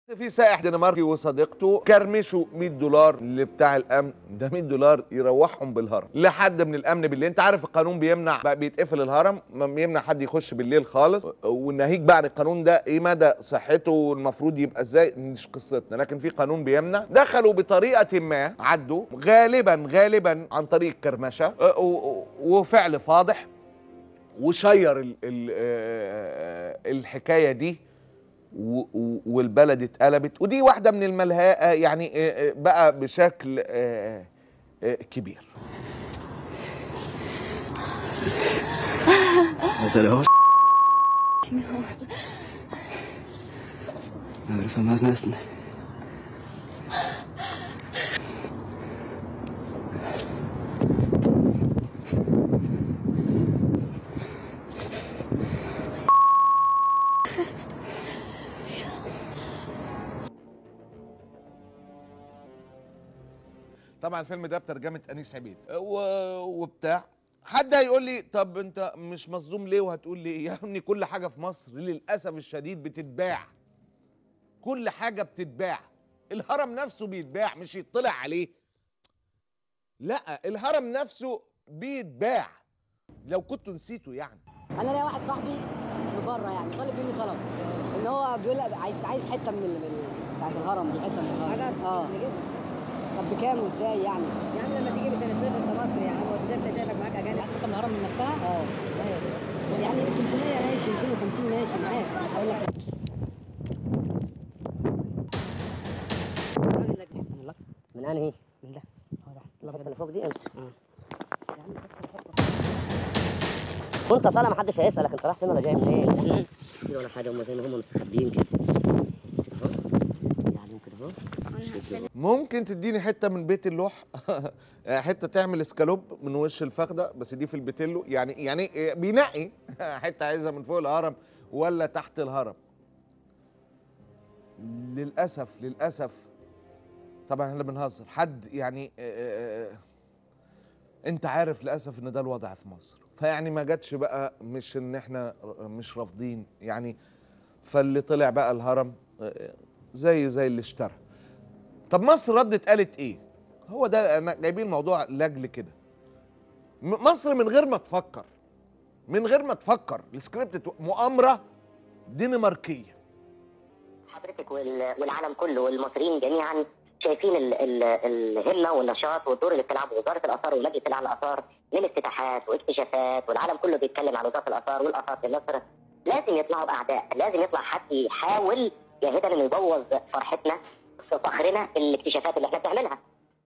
في سائح دنماركي وصديقته كرمشوا 100 دولار لبتاع الامن ده 100 دولار يروحهم بالهرم لحد من الامن بالليل انت عارف القانون بيمنع بقى بيتقفل الهرم ما بيمنع حد يخش بالليل خالص والناهيك بقى عن القانون ده ايه مدى صحته والمفروض يبقى ازاي مش قصتنا لكن في قانون بيمنع دخلوا بطريقه ما عدوا غالبا غالبا عن طريق كرمشه أه، و- و- وفعل فاضح وشير ال ال آه، الحكايه دي و- و- والبلد اتقلبت ودي واحده من الملهاء يعني آه، آه، بقى بشكل آه، آه، كبير Was er los? Madre för más nästan. طبعا الفيلم ده بترجمه انيس عبيد و- وبتاع حد هيقول لي طب انت مش مصدوم ليه وهتقول لي يا ابني كل حاجه في مصر للاسف الشديد بتتباع كل حاجه بتتباع الهرم نفسه بيتباع مش يطلع عليه لا الهرم نفسه بيتباع لو كنتوا نسيتوا يعني انا ليا واحد صاحبي من بره يعني طالب مني طلب ان هو بيقول لي عايز عايز حته من ال- من بتاعت الهرم دي حته من الهرم حاجات اه نجيبها طب بكام وازاي يعني يا عم لما تيجي مش هنتفق انت مصري يا عم وانت شايف انت جايبك معاك اجانب عايز حته من الهرم من نفسها اه يعني 300 ماشي 250 ماشي معاك مش هقول لك من انهي؟ من ده الحته اللي فوق دي امسك وانت طالع محدش هيسالك انت رايح فين ولا جاي منين؟ كده ولا حاجه هم زي ما هم مستخبيين كده كده اهو يعني كده اهو ممكن تديني حته من بيت اللوح حته تعمل اسكالوب من وش الفخده بس دي في البيتيلو يعني يعني بينقي حته عايزها من فوق الهرم ولا تحت الهرم للاسف للاسف طبعا احنا بنهزر حد يعني آه، آه، انت عارف للاسف ان ده الوضع في مصر فيعني ما جاتش بقى مش ان احنا مش رافضين يعني فاللي طلع بقى الهرم آه، زي زي اللي اشترى طب مصر ردت قالت ايه هو ده انا جايبين الموضوع لاجل كده م- مصر من غير ما تفكر من غير ما تفكر السكريبت مؤامره دنماركيه حضرتك وال- والعالم كله والمصريين جميعا شايفين ال ال الهمه والنشاط والدور اللي بتلعبه وزاره الاثار ولجنه العالم الاثار من افتتاحات واكتشافات والعالم كله بيتكلم عن وزاره الاثار والاثار في مصر لازم يطلعوا باعداء لازم يطلع حد يحاول جاهدا انه يبوظ فرحتنا في فخرنا الاكتشافات اللي احنا بنعملها